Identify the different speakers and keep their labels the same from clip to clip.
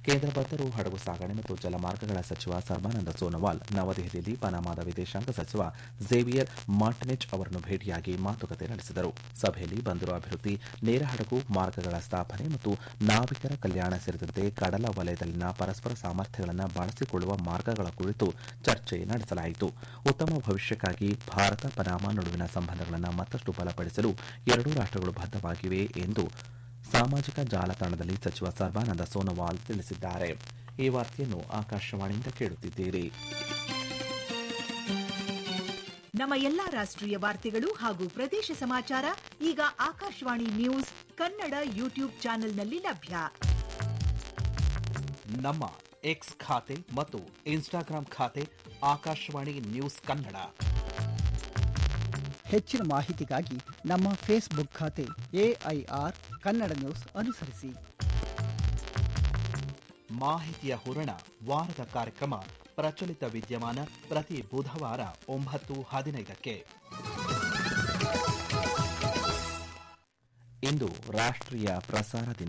Speaker 1: ಕೇಂದ್ರ ಬಂದರು ಹಡಗು ಸಾಗಣೆ ಮತ್ತು ಜಲಮಾರ್ಗಗಳ ಸಚಿವ ಸರ್ಬಾನಂದ ಸೋನೋವಾಲ್ ನವದೆಹಲಿಯಲ್ಲಿ ಪನಾಮಾದ ವಿದೇಶಾಂಗ ಸಚಿವ ಝೇವಿಯರ್ ಮಾರ್ಟಿನೆಜ್ ಅವರನ್ನು ಭೇಟಿಯಾಗಿ ಮಾತುಕತೆ ನಡೆಸಿದರು ಸಭೆಯಲ್ಲಿ ಬಂದರು ಅಭಿವೃದ್ಧಿ ನೇರ ಹಡಗು ಮಾರ್ಗಗಳ ಸ್ಥಾಪನೆ ಮತ್ತು ನಾವಿಕರ ಕಲ್ಯಾಣ ಸೇರಿದಂತೆ ಕಡಲ ವಲಯದಲ್ಲಿನ ಪರಸ್ಪರ ಸಾಮರ್ಥ್ಯಗಳನ್ನು ಬಳಸಿಕೊಳ್ಳುವ ಮಾರ್ಗಗಳ ಕುರಿತು ಚರ್ಚೆ ನಡೆಸಲಾಯಿತು ಉತ್ತಮ ಭವಿಷ್ಯಕ್ಕಾಗಿ ಭಾರತ ಪನಾಮಾ ನಡುವಿನ ಸಂಬಂಧಗಳನ್ನು ಮತ್ತಷ್ಟು ಬಲಪಡಿಸಲು ಎರಡೂ ರಾಷ್ಟಗಳು ಬದ್ಧವಾಗಿವೆ ಎಂದು ಸಾಮಾಜಿಕ ಜಾಲತಾಣದಲ್ಲಿ ಸಚಿವ ಸರ್ಬಾನಂದ ಸೋನೋವಾಲ್ ತಿಳಿಸಿದ್ದಾರೆ ಈ ವಾರ್ತೆಯನ್ನು ಆಕಾಶವಾಣಿಯಿಂದ ಕೇಳುತ್ತಿದ್ದೀರಿ
Speaker 2: ನಮ್ಮ ಎಲ್ಲಾ ರಾಷ್ಟ್ರೀಯ ವಾರ್ತೆಗಳು ಹಾಗೂ ಪ್ರದೇಶ ಸಮಾಚಾರ ಈಗ ಆಕಾಶವಾಣಿ ನ್ಯೂಸ್ ಕನ್ನಡ ಯೂಟ್ಯೂಬ್ ಚಾನೆಲ್ನಲ್ಲಿ ಲಭ್ಯ
Speaker 1: ನಮ್ಮ ಎಕ್ಸ್ ಖಾತೆ ಮತ್ತು ಇನ್ಸ್ಟಾಗ್ರಾಂ ಖಾತೆ ಆಕಾಶವಾಣಿ ನ್ಯೂಸ್ ಕನ್ನಡ
Speaker 3: ಹೆಚ್ಚಿನ ಮಾಹಿತಿಗಾಗಿ ನಮ್ಮ ಫೇಸ್ಬುಕ್ ಖಾತೆ ಎಐಆರ್ ಕನ್ನಡ ನ್ಯೂಸ್ ಅನುಸರಿಸಿ
Speaker 1: ಮಾಹಿತಿಯ ಹೂರಣ ವಾರದ ಕಾರ್ಯಕ್ರಮ ಪ್ರಚಲಿತ ವಿದ್ಯಮಾನ ಪ್ರತಿ ಬುಧವಾರ ಒಂಬತ್ತು ಹದಿನೈದಕ್ಕೆ ಇಂದು ರಾಷ್ಟ್ರೀಯ ಪ್ರಸಾರ ದಿನ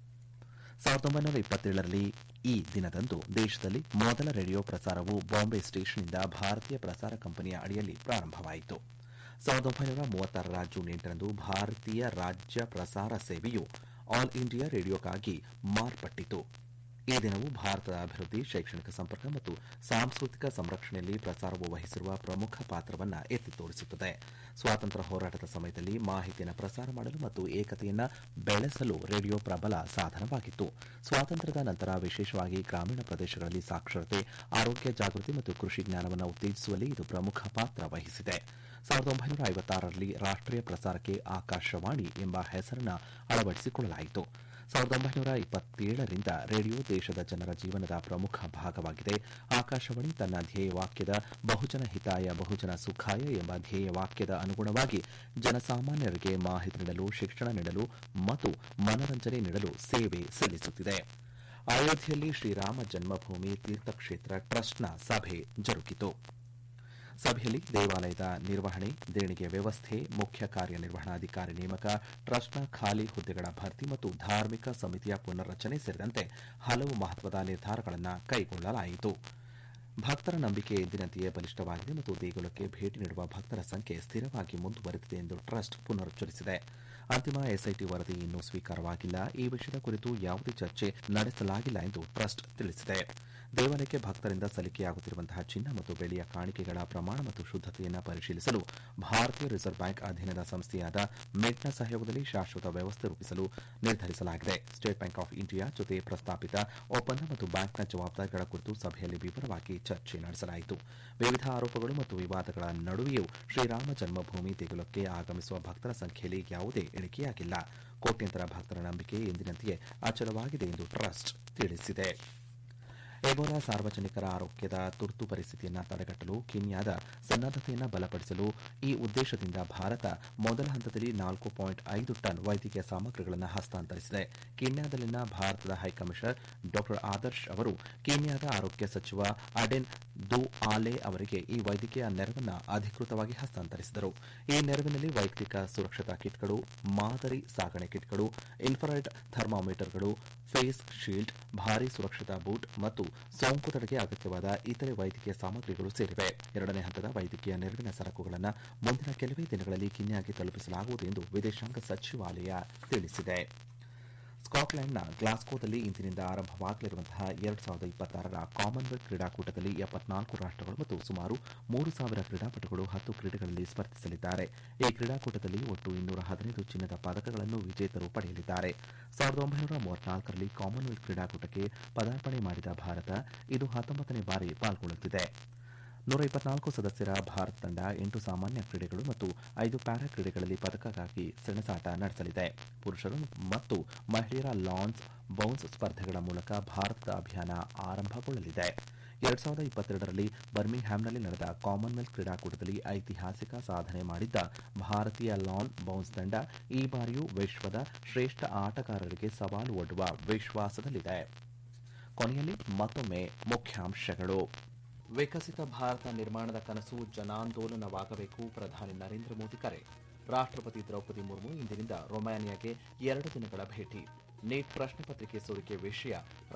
Speaker 1: ಸಾವಿರದ ಒಂಬೈನೂರ ಇಪ್ಪತ್ತೇಳರಲ್ಲಿ ಈ ದಿನದಂದು ದೇಶದಲ್ಲಿ ಮೊದಲ ರೇಡಿಯೋ ಪ್ರಸಾರವು ಬಾಂಬೆ ಸ್ಟೇಷನ್ನಿಂದ ಭಾರತೀಯ ಪ್ರಸಾರ ಕಂಪನಿಯ ಅಡಿಯಲ್ಲಿ ಪ್ರಾರಂಭವಾಯಿತು ಸಾವಿರದ ಒಂಬೈನೂರ ಮೂವತ್ತಾರರ ಜೂನ್ ಎಂಟರಂದು ಭಾರತೀಯ ರಾಜ್ಯ ಪ್ರಸಾರ ಸೇವೆಯು ಆಲ್ ಇಂಡಿಯಾ ರೇಡಿಯೋಕ್ಕಾಗಿ ಮಾರ್ಪಟ್ಟಿತು ಈ ದಿನವು ಭಾರತದ ಅಭಿವೃದ್ಧಿ ಶೈಕ್ಷಣಿಕ ಸಂಪರ್ಕ ಮತ್ತು ಸಾಂಸ್ಕೃತಿಕ ಸಂರಕ್ಷಣೆಯಲ್ಲಿ ಪ್ರಸಾರವು ವಹಿಸಿರುವ ಪ್ರಮುಖ ಪಾತ್ರವನ್ನು ಎತ್ತಿ ತೋರಿಸುತ್ತದೆ ಸ್ವಾತಂತ್ರ್ಯ ಹೋರಾಟದ ಸಮಯದಲ್ಲಿ ಮಾಹಿತಿಯನ್ನು ಪ್ರಸಾರ ಮಾಡಲು ಮತ್ತು ಏಕತೆಯನ್ನು ಬೆಳೆಸಲು ರೇಡಿಯೋ ಪ್ರಬಲ ಸಾಧನವಾಗಿತ್ತು ಸ್ವಾತಂತ್ರ್ಯದ ನಂತರ ವಿಶೇಷವಾಗಿ ಗ್ರಾಮೀಣ ಪ್ರದೇಶಗಳಲ್ಲಿ ಸಾಕ್ಷರತೆ ಆರೋಗ್ಯ ಜಾಗೃತಿ ಮತ್ತು ಕೃಷಿ ಜ್ಞಾನವನ್ನು ಉತ್ತೇಜಿಸುವಲ್ಲಿ ಇದು ಪ್ರಮುಖ ಪಾತ್ರ ವಹಿಸಿದೆ ಸಾವಿರದ ಒಂಬೈನೂರ ಐವತ್ತಾರರಲ್ಲಿ ರಾಷ್ಟ್ರೀಯ ಪ್ರಸಾರಕ್ಕೆ ಆಕಾಶವಾಣಿ ಎಂಬ ಹೆಸರನ್ನು ಅಳವಡಿಸಿಕೊಳ್ಳಲಾಯಿತು ಸಾವಿರದ ಒಂಬೈನೂರ ಇಪ್ಪತ್ತೇಳರಿಂದ ರೇಡಿಯೋ ದೇಶದ ಜನರ ಜೀವನದ ಪ್ರಮುಖ ಭಾಗವಾಗಿದೆ ಆಕಾಶವಾಣಿ ತನ್ನ ಧ್ಯೇಯವಾಕ್ಯದ ಬಹುಜನ ಹಿತಾಯ ಬಹುಜನ ಸುಖಾಯ ಎಂಬ ಧ್ಯೇಯವಾಕ್ಯದ ಅನುಗುಣವಾಗಿ ಜನಸಾಮಾನ್ಯರಿಗೆ ಮಾಹಿತಿ ನೀಡಲು ಶಿಕ್ಷಣ ನೀಡಲು ಮತ್ತು ಮನರಂಜನೆ ನೀಡಲು ಸೇವೆ ಸಲ್ಲಿಸುತ್ತಿದೆ ಅಯೋಧ್ಯೆಯಲ್ಲಿ ಶ್ರೀರಾಮ ಜನ್ಮಭೂಮಿ ತೀರ್ಥಕ್ಷೇತ್ರ ಟ್ರಸ್ಟ್ನ ಸಭೆ ಜರುಗಿತು ಸಭೆಯಲ್ಲಿ ದೇವಾಲಯದ ನಿರ್ವಹಣೆ ದೇಣಿಗೆ ವ್ಯವಸ್ಥೆ ಮುಖ್ಯ ಕಾರ್ಯನಿರ್ವಹಣಾಧಿಕಾರಿ ನೇಮಕ ಟ್ರಸ್ಟ್ನ ಖಾಲಿ ಹುದ್ದೆಗಳ ಭರ್ತಿ ಮತ್ತು ಧಾರ್ಮಿಕ ಸಮಿತಿಯ ಪುನರ್ರಚನೆ ಸೇರಿದಂತೆ ಹಲವು ಮಹತ್ವದ ನಿರ್ಧಾರಗಳನ್ನು ಕೈಗೊಳ್ಳಲಾಯಿತು ಭಕ್ತರ ನಂಬಿಕೆ ಎಂದಿನಂತೆಯೇ ಬಲಿಷ್ಠವಾಗಿದೆ ಮತ್ತು ದೇಗುಲಕ್ಕೆ ಭೇಟಿ ನೀಡುವ ಭಕ್ತರ ಸಂಖ್ಯೆ ಸ್ಥಿರವಾಗಿ ಮುಂದುವರೆದಿದೆ ಎಂದು ಟ್ರಸ್ಟ್ ಪುನರುಚ್ಚರಿಸಿದೆ ಅಂತಿಮ ಎಸ್ಐಟಿ ವರದಿ ಇನ್ನೂ ಸ್ವೀಕಾರವಾಗಿಲ್ಲ ಈ ವಿಷಯದ ಕುರಿತು ಯಾವುದೇ ಚರ್ಚೆ ನಡೆಸಲಾಗಿಲ್ಲ ಎಂದು ಟ್ರಸ್ಟ್ ತಿಳಿಸಿದೆ ದೇವಾಲಯಕ್ಕೆ ಭಕ್ತರಿಂದ ಸಲ್ಲಿಕೆಯಾಗುತ್ತಿರುವಂತಹ ಚಿನ್ನ ಮತ್ತು ಬೆಳ್ಳಿಯ ಕಾಣಿಕೆಗಳ ಪ್ರಮಾಣ ಮತ್ತು ಶುದ್ದತೆಯನ್ನು ಪರಿಶೀಲಿಸಲು ಭಾರತೀಯ ರಿಸರ್ವ್ ಬ್ಯಾಂಕ್ ಅಧೀನದ ಸಂಸ್ಥೆಯಾದ ಮೆಟ್ನ ಸಹಯೋಗದಲ್ಲಿ ಶಾಶ್ವತ ವ್ಯವಸ್ಥೆ ರೂಪಿಸಲು ನಿರ್ಧರಿಸಲಾಗಿದೆ ಸ್ಟೇಟ್ ಬ್ಯಾಂಕ್ ಆಫ್ ಇಂಡಿಯಾ ಜೊತೆ ಪ್ರಸ್ತಾಪಿತ ಒಪ್ಪಂದ ಮತ್ತು ಬ್ಯಾಂಕ್ನ ಜವಾಬ್ದಾರಿಗಳ ಕುರಿತು ಸಭೆಯಲ್ಲಿ ವಿವರವಾಗಿ ಚರ್ಚೆ ನಡೆಸಲಾಯಿತು ವಿವಿಧ ಆರೋಪಗಳು ಮತ್ತು ವಿವಾದಗಳ ನಡುವೆಯೂ ಶ್ರೀರಾಮ ಜನ್ಮಭೂಮಿ ದೇಗುಲಕ್ಕೆ ಆಗಮಿಸುವ ಭಕ್ತರ ಸಂಖ್ಯೆಯಲ್ಲಿ ಯಾವುದೇ ಇಳಿಕೆಯಾಗಿಲ್ಲ ಕೋಟ್ಯಂತರ ಭಕ್ತರ ನಂಬಿಕೆ ಎಂದಿನಂತೆಯೇ ಅಚಲವಾಗಿದೆ ಎಂದು ಟ್ರಸ್ಟ್ ತಿಳಿಸಿದೆ ಎಬೋಲಾ ಸಾರ್ವಜನಿಕರ ಆರೋಗ್ಯದ ತುರ್ತು ಪರಿಸ್ಥಿತಿಯನ್ನು ತಡೆಗಟ್ಟಲು ಕೀನ್ಯಾದ ಸನ್ನದ್ದತೆಯನ್ನು ಬಲಪಡಿಸಲು ಈ ಉದ್ದೇಶದಿಂದ ಭಾರತ ಮೊದಲ ಹಂತದಲ್ಲಿ ನಾಲ್ಕು ಪಾಯಿಂಟ್ ಐದು ಟನ್ ವೈದ್ಯಕೀಯ ಸಾಮಗ್ರಿಗಳನ್ನು ಹಸ್ತಾಂತರಿಸಿದೆ ಕೀನ್ಯಾದಲ್ಲಿನ ಭಾರತದ ಹೈಕಮಿಷನರ್ ಡಾ ಆದರ್ಶ್ ಅವರು ಕೀನ್ಯಾದ ಆರೋಗ್ಯ ಸಚಿವ ಅಡೆನ್ ದು ಆಲೆ ಅವರಿಗೆ ಈ ವೈದ್ಯಕೀಯ ನೆರವನ್ನು ಅಧಿಕೃತವಾಗಿ ಹಸ್ತಾಂತರಿಸಿದರು ಈ ನೆರವಿನಲ್ಲಿ ವೈಯಕ್ತಿಕ ಸುರಕ್ಷತಾ ಕಿಟ್ಗಳು ಮಾದರಿ ಸಾಗಣೆ ಕಿಟ್ಗಳು ಇನ್ಫ್ರಾರೆಡ್ ಥರ್ಮಾಮೀಟರ್ಗಳು ಫೇಸ್ ಶೀಲ್ಡ್ ಭಾರೀ ಸುರಕ್ಷತಾ ಬೂಟ್ ಮತ್ತು ಸೋಂಕು ತಡೆಗೆ ಅಗತ್ಯವಾದ ಇತರೆ ವೈದ್ಯಕೀಯ ಸಾಮಗ್ರಿಗಳು ಸೇರಿವೆ ಎರಡನೇ ಹಂತದ ವೈದ್ಯಕೀಯ ನೆರವಿನ ಸರಕುಗಳನ್ನು ಮುಂದಿನ ಕೆಲವೇ ದಿನಗಳಲ್ಲಿ ಕಿನ್ಯಾಗೆ ತಲುಪಿಸಲಾಗುವುದು ಎಂದು ವಿದೇಶಾಂಗ ಸಚಿವಾಲಯ ತಿಳಿಸಿದೆ ಸ್ಕಾಟ್ಲೆಂಡ್ನ ಗ್ಲಾಸ್ಕೋದಲ್ಲಿ ಇಂದಿನಿಂದ ಆರಂಭವಾಗಲಿರುವಂತಹ ಎರಡು ಸಾವಿರದ ಇಪ್ಪತ್ತಾರರ ಕಾಮನ್ವೆಲ್ತ್ ಕ್ರೀಡಾಕೂಟದಲ್ಲಿ ಎಪ್ಪತ್ನಾಲ್ಕು ರಾಷ್ಟಗಳು ಮತ್ತು ಸುಮಾರು ಮೂರು ಸಾವಿರ ಕ್ರೀಡಾಪಟುಗಳು ಹತ್ತು ಕ್ರೀಡೆಗಳಲ್ಲಿ ಸ್ಪರ್ಧಿಸಲಿದ್ದಾರೆ ಈ ಕ್ರೀಡಾಕೂಟದಲ್ಲಿ ಒಟ್ಟು ಇನ್ನೂರ ಹದಿನೈದು ಚಿನ್ನದ ಪದಕಗಳನ್ನು ವಿಜೇತರು ಪಡೆಯಲಿದ್ದಾರೆ ಸಾವಿರದ ಒಂಬೈನೂರ ಮೂವತ್ನಾಲ್ಕರಲ್ಲಿ ಕಾಮನ್ವೆಲ್ತ್ ಕ್ರೀಡಾಕೂಟಕ್ಕೆ ಪದಾರ್ಪಣೆ ಮಾಡಿದ ಭಾರತ ಇದು ಹತ್ತೊಂಬತ್ತನೇ ಬಾರಿ ಪಾಲ್ಗೊಳ್ಳುತ್ತಿದೆ ನೂರ ಇಪ್ಪತ್ನಾಲ್ಕು ಸದಸ್ಯರ ಭಾರತ ತಂಡ ಎಂಟು ಸಾಮಾನ್ಯ ಕ್ರೀಡೆಗಳು ಮತ್ತು ಐದು ಪ್ಯಾರಾ ಕ್ರೀಡೆಗಳಲ್ಲಿ ಪದಕಕ್ಕಾಗಿ ಸೆಣಸಾಟ ನಡೆಸಲಿದೆ ಪುರುಷರು ಮತ್ತು ಮಹಿಳೆಯರ ಲಾನ್ಸ್ ಬೌನ್ಸ್ ಸ್ಪರ್ಧೆಗಳ ಮೂಲಕ ಭಾರತದ ಅಭಿಯಾನ ಆರಂಭಗೊಳ್ಳಲಿದೆ ಎರಡ್ ಸಾವಿರದ ಇಪ್ಪತ್ತೆರಡರಲ್ಲಿ ಬರ್ಮಿಂಗ್ಹ್ಯಾಮ್ನಲ್ಲಿ ನಡೆದ ಕಾಮನ್ವೆಲ್ತ್ ಕ್ರೀಡಾಕೂಟದಲ್ಲಿ ಐತಿಹಾಸಿಕ ಸಾಧನೆ ಮಾಡಿದ್ದ ಭಾರತೀಯ ಲಾನ್ ಬೌನ್ಸ್ ತಂಡ ಈ ಬಾರಿಯೂ ವಿಶ್ವದ ಶ್ರೇಷ್ಠ ಆಟಗಾರರಿಗೆ ಸವಾಲು ಒಡ್ಡುವ ವಿಶ್ವಾಸದಲ್ಲಿದೆ ಕೊನೆಯಲ್ಲಿ ಮತ್ತೊಮ್ಮೆ ಮುಖ್ಯಾಂಶಗಳು ವಿಕಸಿತ ಭಾರತ ನಿರ್ಮಾಣದ ಕನಸು ಜನಾಂದೋಲನವಾಗಬೇಕು ಪ್ರಧಾನಿ ನರೇಂದ್ರ ಮೋದಿ ಕರೆ ರಾಷ್ಟ್ರಪತಿ ದ್ರೌಪದಿ ಮುರ್ಮು ಇಂದಿನಿಂದ ರೊಮಾನಿಯಾಗೆ ಎರಡು ದಿನಗಳ ಭೇಟಿ ನೀಟ್ ಪ್ರಶ್ನೆ ಪತ್ರಿಕೆ ಸೋರಿಕೆ ವಿಷಯ